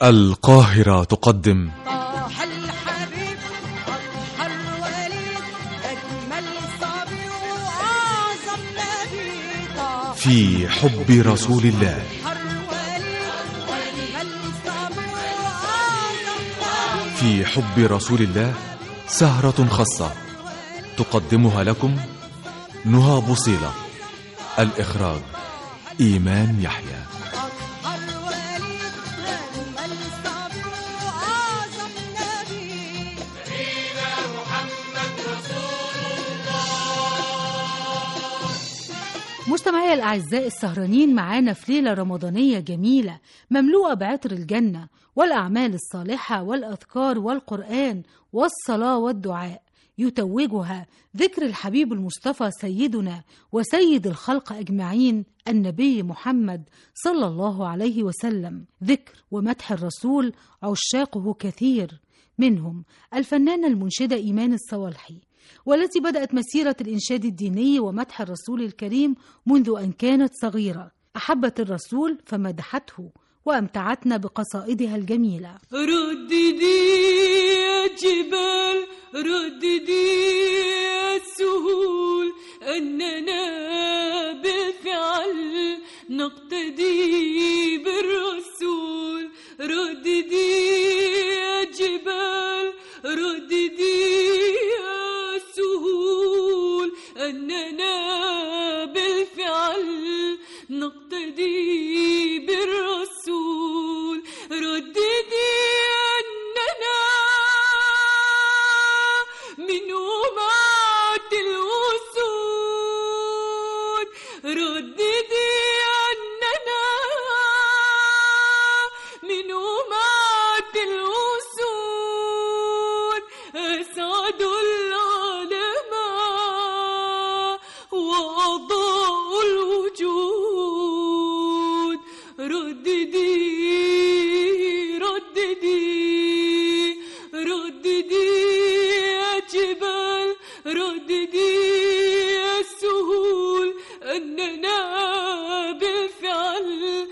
القاهرة تقدم طاح الحبيب أطهر وليد أجمل صبي وأعظم نبي طاح في حب رسول الله أطهر وليد أجمل صبي وأعظم نبي في حب رسول الله سهرة خاصة تقدمها لكم نهى بوصيلة الإخراج إيمان يحيى أطهر وليد أجمل صبي وأعظم نبي مستمعي الأعزاء السهرانين معانا في ليلة رمضانية جميلة مملوءة بعطر الجنة والأعمال الصالحة والأذكار والقرآن والصلاة والدعاء يتوجها ذكر الحبيب المصطفى سيدنا وسيد الخلق أجمعين النبي محمد صلى الله عليه وسلم ذكر ومدح الرسول عشاقه كثير منهم الفنانة المنشدة إيمان الصوالحي والتي بدأت مسيرة الإنشاد الديني ومدح الرسول الكريم منذ أن كانت صغيرة أحبت الرسول فمدحته وأمتعتنا بقصائدها الجميلة رددي يا جبال رددي يا سهول أننا بالفعل نقتدي بالرسول رددي يا جبال رددي يا سهول أننا بالفعل نقتدي بالرسول رددي أننا من أمات الوسود رددي أننا من أمات الوسود أسعد العالم وأضاء الوجود رددي رددي رددي يا جبال رددي يا سهول أننا بالفعل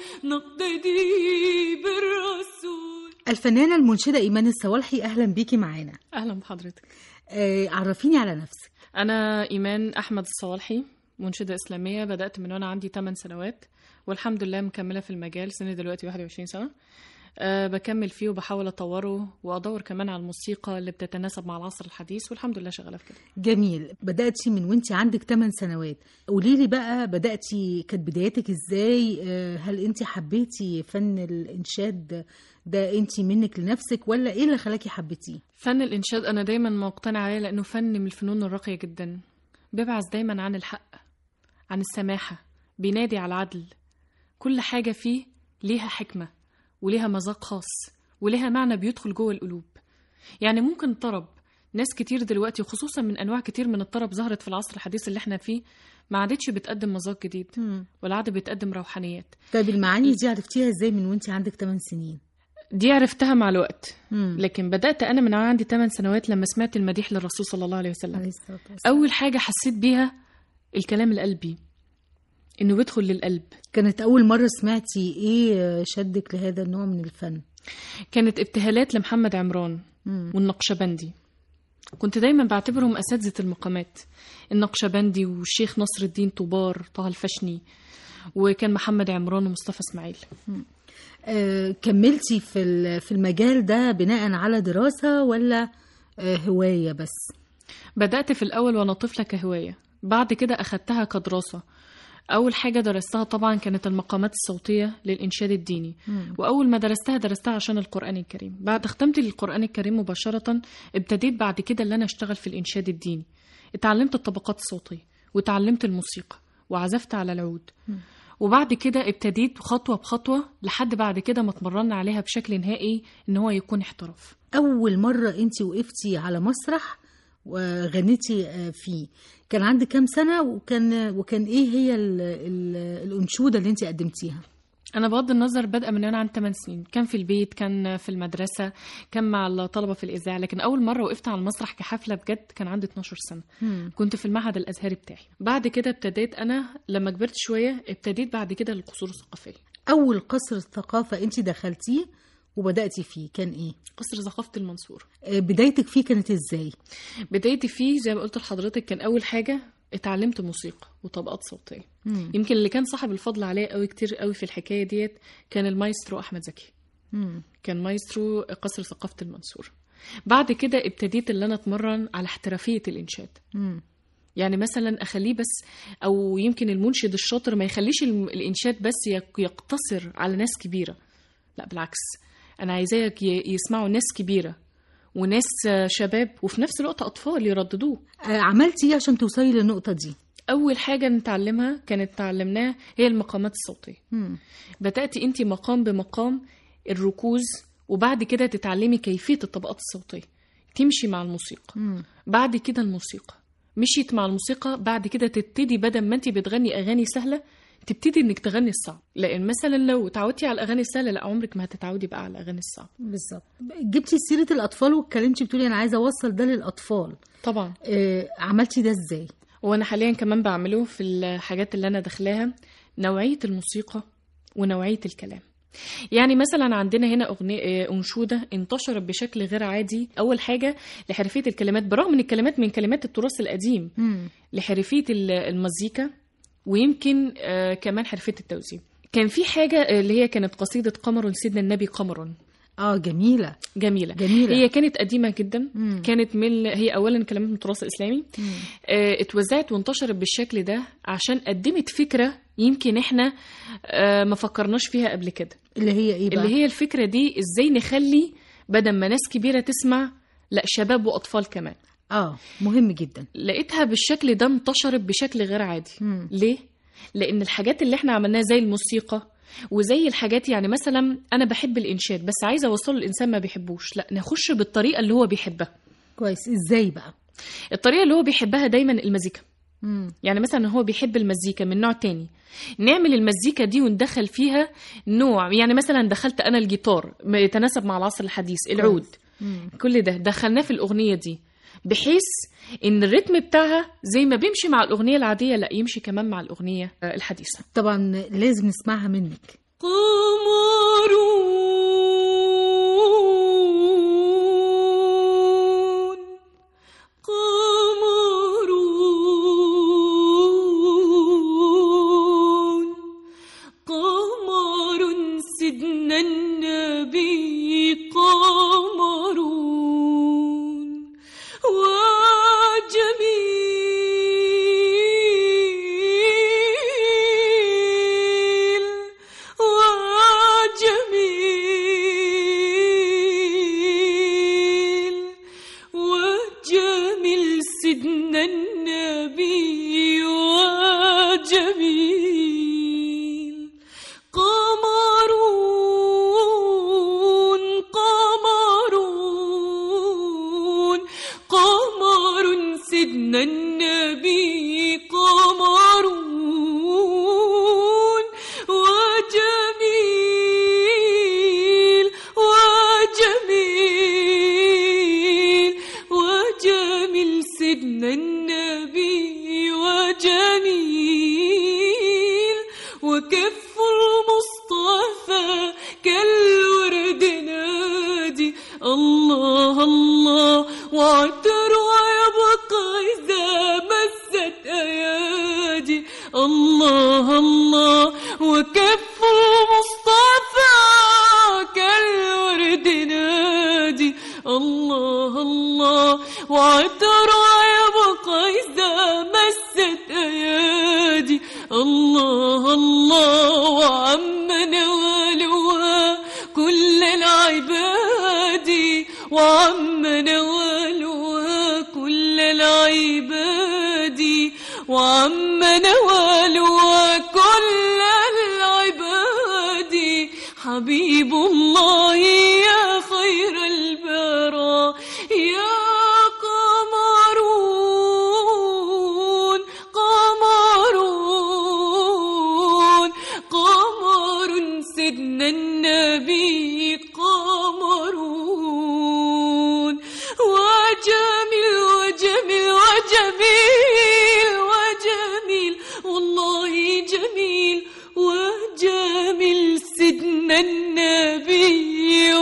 نقتدي بالرسول الفنانة المنشدة إيمان الصوالحي أهلا بيكي معانا اهلا بحضرتك آه، عرفيني على نفسك انا ايمان احمد الصوالحي منشده اسلاميه بدات من وانا عندي 8 سنوات والحمد لله مكمله في المجال سني دلوقتي 21 سنه أه بكمل فيه وبحاول اطوره وادور كمان على الموسيقى اللي بتتناسب مع العصر الحديث والحمد لله شغاله في كده جميل بدأتي من وانت عندك 8 سنوات قولي لي بقى بدأتي كانت بدايتك ازاي آه، هل انت حبيتي فن الإنشاد ده انت منك لنفسك ولا ايه اللي خلاكي حبيتيه فن الانشاد انا دايما مقتنعه عليه لانه فن من الفنون الراقيه جدا بيبعث دايما عن الحق عن السماحه بينادي على العدل كل حاجه فيه ليها حكمه وليها مذاق خاص وليها معنى بيدخل جوه القلوب يعني ممكن طرب ناس كتير دلوقتي وخصوصا من انواع كتير من الطرب ظهرت في العصر الحديث اللي احنا فيه ما عادتش بتقدم مذاق جديد ولا عاد بتقدم روحانيات طيب المعاني دي عرفتيها ازاي من وانت عندك 8 سنين دي عرفتها مع الوقت مم. لكن بدأت أنا من عندي 8 سنوات لما سمعت المديح للرسول صلى الله عليه وسلم عليه الصلاة والسلام أول حاجة حسيت بيها الكلام القلبي إنه بيدخل للقلب كانت أول مرة سمعتي ايه شدك لهذا النوع من الفن كانت ابتهالات لمحمد عمران مم. والنقشبندي كنت دايما بعتبرهم أساتذة المقامات النقشبندي والشيخ نصر الدين طوبار طه الفشني وكان محمد عمران ومصطفى اسماعيل آه، كملتي في ال- في المجال ده بناء على دراسة ولا آه، هواية بس بدأت في الأول وأنا طفلة كهواية بعد كده أخدتها كدراسة أول حاجة درستها طبعا كانت المقامات الصوتية للإنشاد الديني وأول ما درستها درستها عشان القرآن الكريم بعد ختمتي للقرآن الكريم مباشرة ابتديت بعد كده اللي أنا أشتغل في الإنشاد الديني اتعلمت الطبقات الصوتية وتعلمت الموسيقى وعزفت على العود وبعد كده ابتديت خطوة بخطوة لحد بعد كده ما اتمرنا عليها بشكل نهائي إن هو يكون احتراف أول مرة أنت وقفتي على مسرح وغنيتي آه، فيه كان عندك كام سنة وكان وكان إيه هي ال ال الأنشودة اللي أنت قدمتيها انا بغض النظر بادئه من وانا عندي 8 سنين كان في البيت كان في المدرسه كان مع الطلبه في الاذاعه لكن اول مره وقفت على المسرح كحفله بجد كان عندي 12 سنه كنت في المعهد الازهري بتاعي بعد كده ابتديت انا لما كبرت شويه ابتديت بعد كده للقصور الثقافيه أول قصر الثقافة أنت دخلتيه وبدأتي فيه كان إيه؟ قصر ثقافة المنصور آه، بدايتك فيه كانت إزاي؟ بدايتي فيه زي ما قلت لحضرتك كان أول حاجة اتعلمت موسيقى وطبقات صوتية مم. يمكن اللي كان صاحب الفضل عليا قوي كتير قوي في الحكاية ديت كان المايسترو أحمد زكي مم. كان مايسترو قصر ثقافة المنصور بعد كده ابتديت اللي أنا أتمرن على احترافية الإنشاد مم. يعني مثلا اخليه بس او يمكن المنشد الشاطر ما يخليش الم- الانشاد بس يق- يقتصر على ناس كبيره لا بالعكس انا عايزاك ي- يسمعوا ناس كبيره وناس آه، شباب وفي نفس الوقت اطفال يرددوه آه، عملتي إيه عشان توصلي للنقطة دي؟ اول حاجه نتعلمها كانت تعلمناها هي المقامات الصوتيه مم. بداتي انت مقام بمقام الركوز وبعد كده تتعلمي كيفيه الطبقات الصوتيه تمشي مع الموسيقى مم. بعد كده الموسيقى مشيت مع الموسيقى بعد كده تبتدي بدل ما انت بتغني اغاني سهله تبتدي انك تغني الصعب لان مثلا لو تعودتي على الاغاني السهله لا عمرك ما هتتعودي بقى على الاغاني الصعبه بالظبط جبتي سيرة الأطفال واتكلمتي بتقولي أنا عايزة أوصل ده للأطفال طبعا آه، عملتي ده إزاي؟ وانا حاليا كمان بعمله في الحاجات اللي انا داخلاها نوعيه الموسيقى ونوعيه الكلام يعني مثلا عندنا هنا أغنية آه، أنشودة انتشرت بشكل غير عادي أول حاجة لحرفية الكلمات برغم من الكلمات من كلمات التراث القديم مم. لحرفية ال- المزيكا ويمكن آه، كمان حرفية التوزيع كان في حاجة آه، اللي هي كانت قصيدة قمر لسيدنا النبي قمر آه جميلة جميلة جميلة. هي كانت قديمة جدا مم. كانت من هي أولا كلمات من التراث الإسلامي مم. آه، اتوزعت وانتشرت بالشكل ده عشان قدمت فكرة يمكن احنا آه، ما فكرناش فيها قبل كده اللي هي إيه بقى؟ اللي هي الفكرة دي ازاي نخلي بدل ما ناس كبيرة تسمع لا شباب وأطفال كمان آه مهم جدا لقيتها بالشكل ده انتشرت بشكل غير عادي مم. ليه لان الحاجات اللي احنا عملناها زي الموسيقى وزي الحاجات يعني مثلا انا بحب الانشاد بس عايزه اوصله الانسان ما بيحبوش لا نخش بالطريقه اللي هو بيحبها كويس إزاي بقى؟ الطريقه اللي هو بيحبها دايما المزيكا مم. يعني مثلا هو بيحب المزيكا من نوع تاني نعمل المزيكا دي وندخل فيها نوع يعني مثلا دخلت انا الجيتار ما يتناسب مع العصر الحديث العود مم. كل ده دخلناه في الاغنيه دي بحيث ان الريتم بتاعها زي ما بيمشي مع الاغنيه العاديه لا يمشي كمان مع الاغنيه آه، الحديثه طبعا لازم نسمعها منك قمرون قمرون قمر سيدنا النبي قمرون وجميل وجميل وجميل سيدنا النبي وجميل قمرون قمرون قمر سيدنا النبي قمرون وجميل وجميل وجميل سيدنا النبي وجميل وكف المصطفى كالورد نادي الله الله وعطر ويبقى إذا مست أيادي الله الله وكف المصطفى كالورد نادي الله الله وعطر ويبقى إذا مست أيادي الله الله وعم نوالها كل العباد وعم نوالها كل العباد وعم نوالها كل العباد حبيب الله يا خير البرى يا قمرون قمرون قمر سيدنا النبي قمرون وجميل وجميل وجميل وجميل والله جميل وجميل سيدنا النبي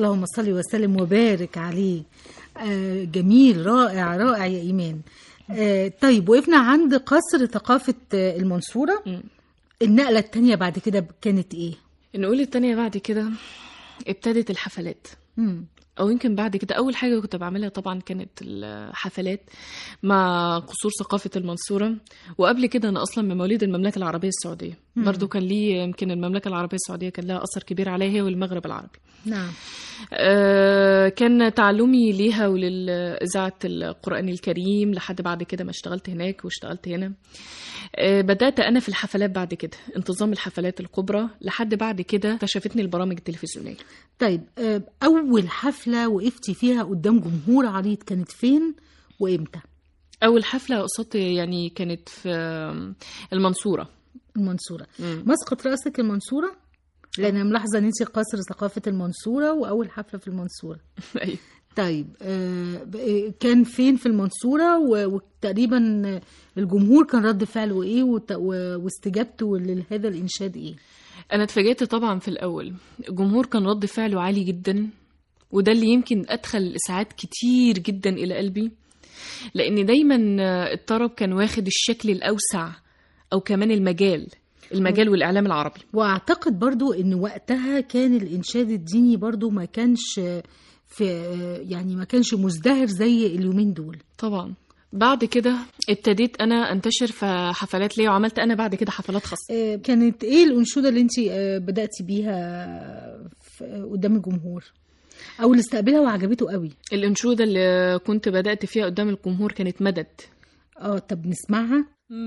اللهم صل وسلم وبارك عليه آه جميل رائع رائع يا ايمان آه طيب وقفنا عند قصر ثقافه آه، المنصوره مم. النقله التانية بعد كده كانت ايه نقول التانية بعد كده ابتدت الحفلات مم. او يمكن بعد كده اول حاجه كنت بعملها طبعا كانت الحفلات مع قصور ثقافه المنصوره وقبل كده انا اصلا من مواليد المملكه العربيه السعوديه برضو كان لي يمكن المملكه العربيه السعوديه كان لها اثر كبير عليا هي والمغرب العربي نعم آه، كان تعلمي ليها ولإذاعة القرآن الكريم لحد بعد كده ما اشتغلت هناك واشتغلت هنا آه، بدأت أنا في الحفلات بعد كده انتظام الحفلات الكبرى لحد بعد كده اكتشفتني البرامج التلفزيونية طيب آه اول حفله وقفتي فيها قدام جمهور عريض كانت فين وامتى أول حفلة قصدت يعني كانت في المنصورة المنصوره مم. مسقط راسك المنصوره لان أنا ملاحظه ان انت قصر ثقافه المنصوره واول حفله في المنصوره أيوة. طيب آه، ب- آه، كان فين في المنصورة و- وتقريبا آه، الجمهور كان رد فعله ايه وت- و- واستجابته لهذا الانشاد ايه أنا اتفاجأت طبعا في الأول الجمهور كان رد فعله عالي جدا وده اللي يمكن أدخل الإسعاد كتير جدا إلى قلبي لأن دايما الطرب كان واخد الشكل الأوسع أو كمان المجال المجال والإعلام العربي واعتقد برضو ان وقتها كان الانشاد الديني برضو ما كانش آه، في آه، يعني ما كانش مزدهر زي اليومين دول طبعا بعد كده ابتديت أنا أنتشر في حفلات ليا وعملت أنا بعد كده حفلات خاصة آه، كانت ايه الانشوده اللي انت بداتي بيها في- آه، قدام الجمهور او اللي استقبلها وعجبته قوي الأنشودة اللي كنت بدأت فيها قدام الجمهور كانت مدد اه طب نسمعها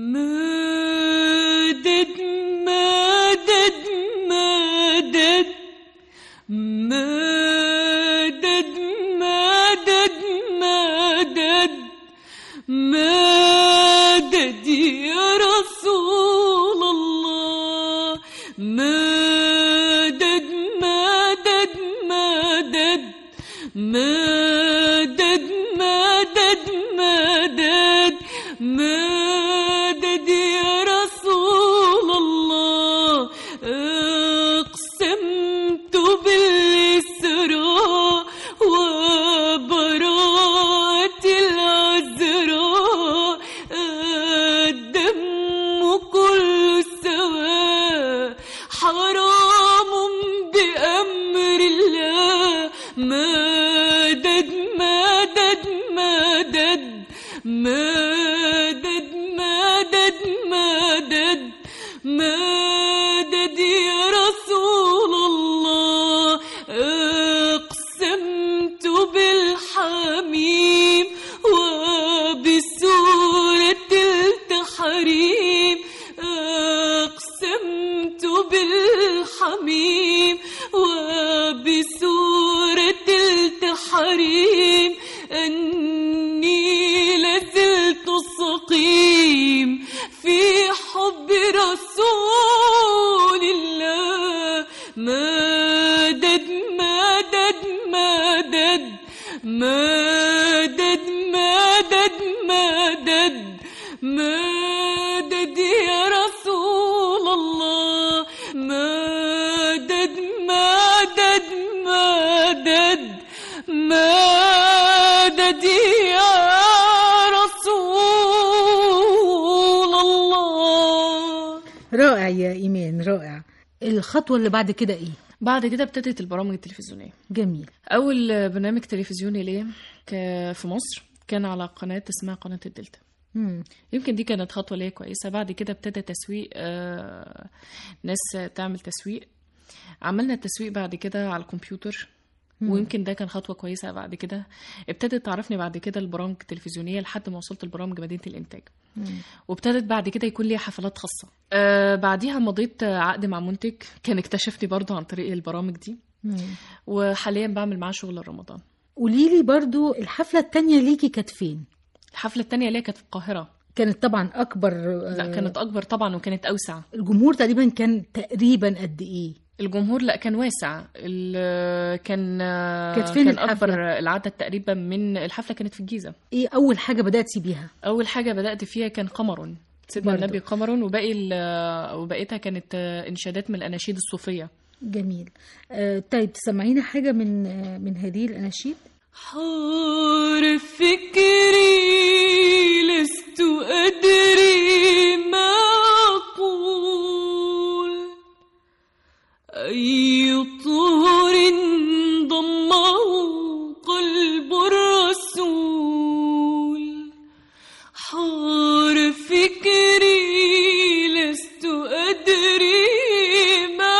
مدد مدد مدد مدد مدد مدد مدد يا رسول الله مدد مدد مدد مدد مدد مدد مدد يا رسول الله اقسمت بالإسراء وبراءة العذراء الدم كل سواء حرام بأمر الله مدد مدد مدد مدد مدد مدد مدد يا رسول الله اقسمت بالحميم وبسورة التحريم اقسمت بالحميم وبسورة التحريم أني لازلت سقيم في حب رسول الله مدد مدد مدد مدد مدد مدد مدد يا رسول الله مدد مدد مدد مدد يا رسول الله رائع يا ايمان رائع الخطوه اللي بعد كده ايه بعد كده ابتدت البرامج التلفزيونية جميل أول برنامج تلفزيوني ليا ك- في مصر كان على قناة اسمها قناة الدلتا مم. يمكن دي كانت خطوة ليا كويسة بعد كده ابتدى تسويق آه، ناس تعمل تسويق عملنا التسويق بعد كده على الكمبيوتر ويمكن ده كان خطوة كويسة بعد كده ابتدت تعرفني بعد كده البرامج التلفزيونية لحد ما وصلت لبرامج مدينة الإنتاج وابتدت بعد كده يكون لي حفلات خاصة آه بعديها مضيت عقد مع منتج كان اكتشفني برضه عن طريق البرامج دي مم. وحاليا بعمل معاه شغل رمضان قولي لي برضو الحفله التانية ليكي كانت فين الحفلة التانية ليا كانت في القاهرة كانت طبعا اكبر لا آه، كانت أكبر طبعا وكانت أوسع الجمهور تقريبا كان تقريبا قد ايه الجمهور لا كان واسع ال- كان كانت فين كان الحفلة؟ اكبر العدد تقريبا من الحفله كانت في الجيزه ايه اول حاجه بداتي بيها اول حاجه بدات فيها كان قمر سيدنا برضو. النبي قمر وباقي ال- وبقيتها كانت انشادات من الاناشيد الصوفيه جميل آه طيب تسمعينا حاجة من آه من هذه الأناشيد حار فكري لست أدري ما أقول أي طهر ضمه قلب الرسول حار فكري لست أدري ما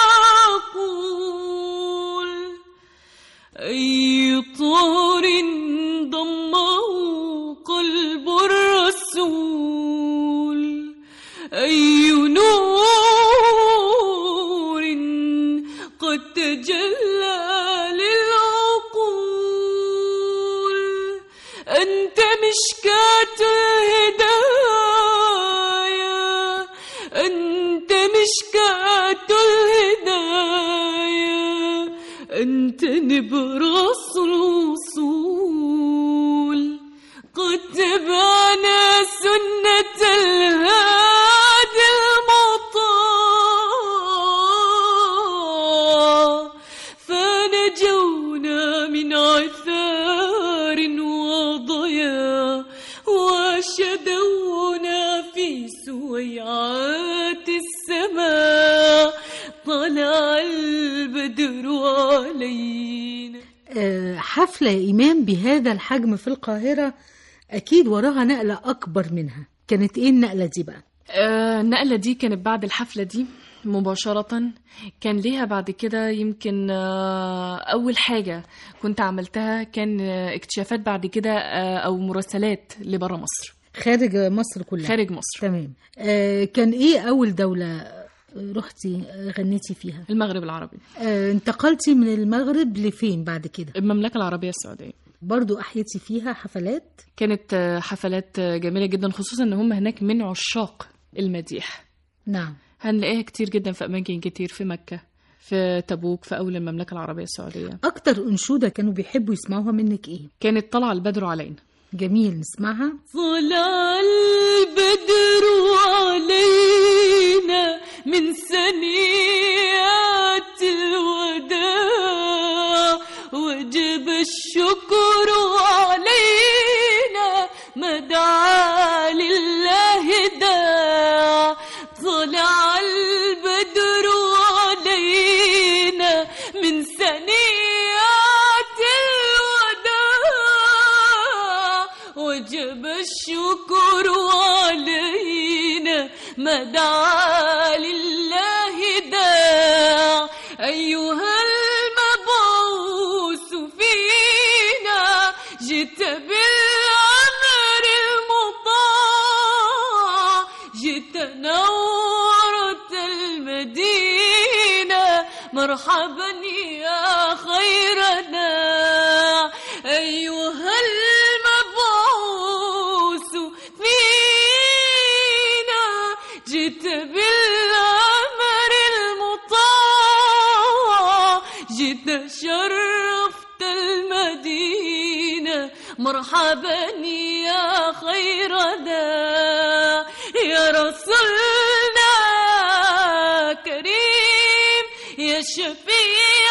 أقول أي طهر ضمه قلب الرسول أي نور قد تجلى للعقول أنت مشكاة الهدايا أنت مشكاة الهدايا أنت نبراس الوصول قد تبعنا سنة الهادي المطاع فنجونا من عثار وضياع وشدونا في سويعات السماء طلع البدر علينا آه حفلة يا إيمان بهذا الحجم في القاهرة أكيد وراها نقلة أكبر منها كانت إيه النقلة دي بقى؟ آه، النقلة دي كانت بعد الحفلة دي مباشرة كان ليها بعد كده يمكن آه، أول حاجة كنت عملتها كان آه، اكتشافات بعد كده آه، أو مراسلات لبرا مصر خارج مصر كلها خارج مصر تمام آه كان إيه أول دولة رحتي آه، غنيتي فيها؟ المغرب العربي آه انتقلتي من المغرب لفين بعد كده؟ المملكة العربية السعودية برضو أحيتي فيها حفلات؟ كانت آه، حفلات آه، جميلة جدا خصوصا ان هم هناك من عشاق المديح نعم هنلاقيها كتير جدا في أماكن كتير في مكة في تبوك في أول المملكة العربية السعودية أكتر أنشودة كانوا بيحبوا يسمعوها منك إيه؟ كانت طلع البدر علينا جميل نسمعها طلع البدر علينا من سنيات الوداع وجب الشكر علينا ما دعا لله داع طلع البدر علينا من سنيات الوداع وجب الشكر علينا ما دعا لله داع أيها المبعوث فينا جئت بالأمر المطاع جئت نورت المدينة مرحبا يا خيرنا أيها المبعوث فينا جئت بالأمر المطاع جئت شرفت المدينة مرحبا يا خيرنا يا رسولنا كريم يا شفيع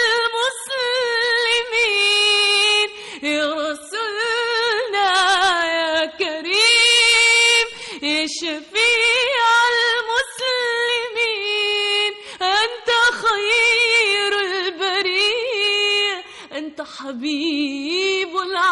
المسلمين يا رسولنا يا كريم يا شفيع المسلمين أنت خير البرية أنت حبيب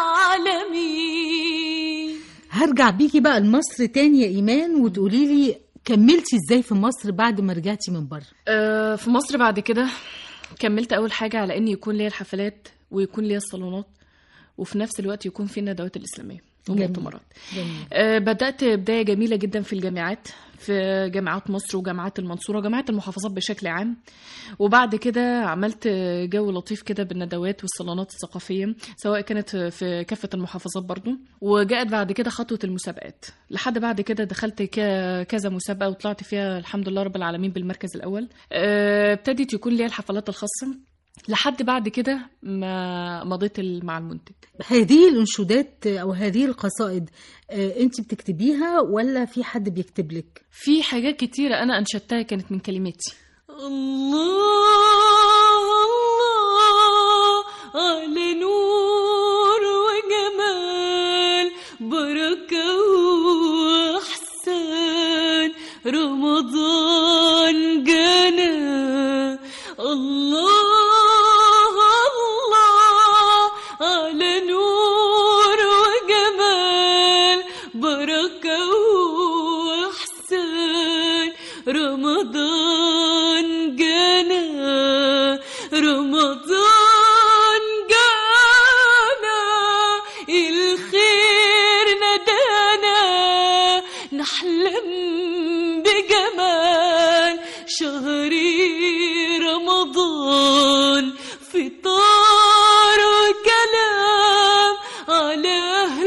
العالمين هرجع بيكي بقى لمصر تاني يا إيمان وتقولي لي كملتي إزاي في مصر بعد ما رجعتي من بره؟ آه، في مصر بعد كده كملت أول حاجة على إن يكون ليا الحفلات ويكون ليا الصالونات وفي نفس الوقت يكون في الندوات الإسلامية جميل. والمؤتمرات جميل آه، بدأت بداية جميلة جدا في الجامعات في جامعات مصر وجامعات المنصورة وجامعات المحافظات بشكل عام وبعد كده عملت جو لطيف كده بالندوات والصالونات الثقافية سواء كانت في كافة المحافظات برضو وجاءت بعد كده خطوة المسابقات لحد بعد كده دخلت ك- كذا مسابقة وطلعت فيها الحمد لله رب العالمين بالمركز الأول آه، ابتدت يكون ليا الحفلات الخاصة لحد بعد كده ما مضيت ال- مع المنتج هذه الأنشودات أو هذه القصائد آه، أنت بتكتبيها ولا في حد بيكتب لك؟ في حاجات كتيرة أنا أنشدتها كانت من كلماتي الله الله على نور وجمال بركة وإحسان رمضان جانا الله الله على نور وجمال بركة وإحسان رمضان جانا رمضان جانا الخير ندانا نحلم بجمال شهر رمضان فطار وكلام على أهل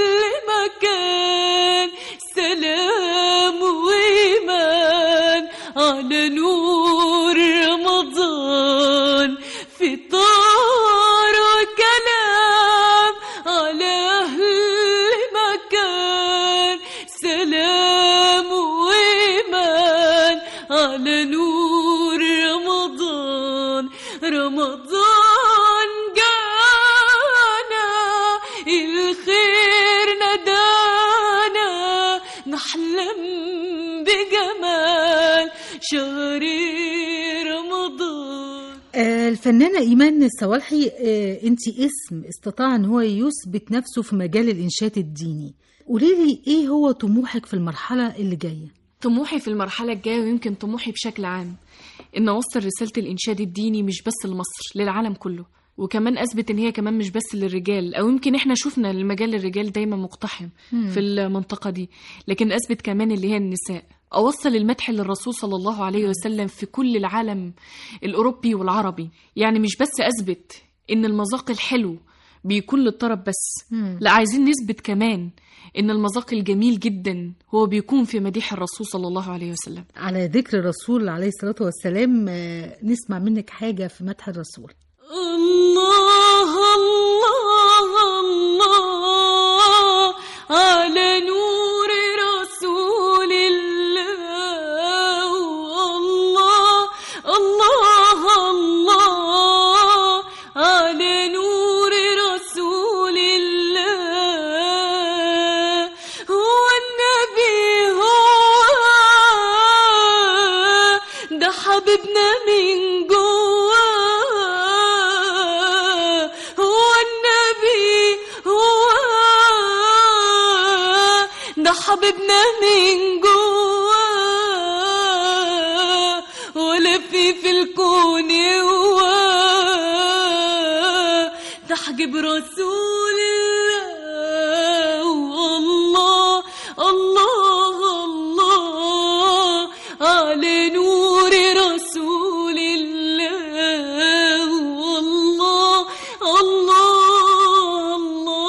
مكان سلام وإيمان على نور رمضان فطار وكلام على أهل مكان سلام وإيمان على نور رمضان رمضان جانا الخير ندانا نحلم بجمال شهر رمضان آه، الفنانة إيمان الصوالحي آه، أنت اسم استطاع أن هو يثبت نفسه في مجال الإنشاد الديني قوليلي إيه هو طموحك في المرحلة اللي جاية طموحي في المرحلة الجاية ويمكن طموحي بشكل عام إن أوصل رسالة الإنشاد الديني مش بس لمصر للعالم كله وكمان أثبت إن هي كمان مش بس للرجال أو يمكن إحنا شفنا المجال الرجال دايما مقتحم في المنطقة دي لكن أثبت كمان اللي هي النساء أوصل المدح للرسول صلى الله عليه وسلم في كل العالم الأوروبي والعربي يعني مش بس أثبت إن المذاق الحلو بيكون للطرب بس لا عايزين نثبت كمان إن المذاق الجميل جدا هو بيكون في مديح الرسول صلى الله عليه وسلم على ذكر الرسول عليه الصلاة والسلام آه، نسمع منك حاجة في مدح الرسول الله الله الله على نور رسول الله الله الله الله على نور رسول الله هو النبي هو ده حبيبنا من جوا هو النبي هو ده حبيبنا من جوا ولا في في الكون هو تحجب رسول الله والله الله الله على نور رسول الله والله الله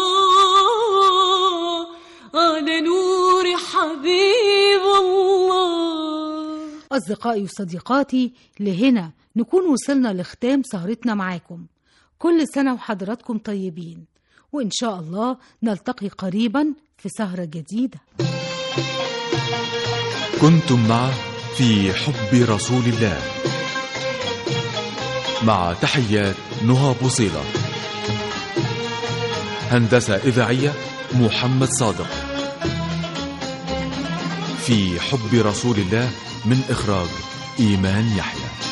الله على نور حبيب الله أصدقائي وصديقاتي لهنا نكون وصلنا لختام سهرتنا معاكم كل سنة وحضراتكم طيبين وإن شاء الله نلتقي قريبا في سهرة جديدة كنتم مع في حب رسول الله مع تحيات نهى بوصيلة هندسة إذاعية محمد صادق في حب رسول الله من إخراج إيمان يحيى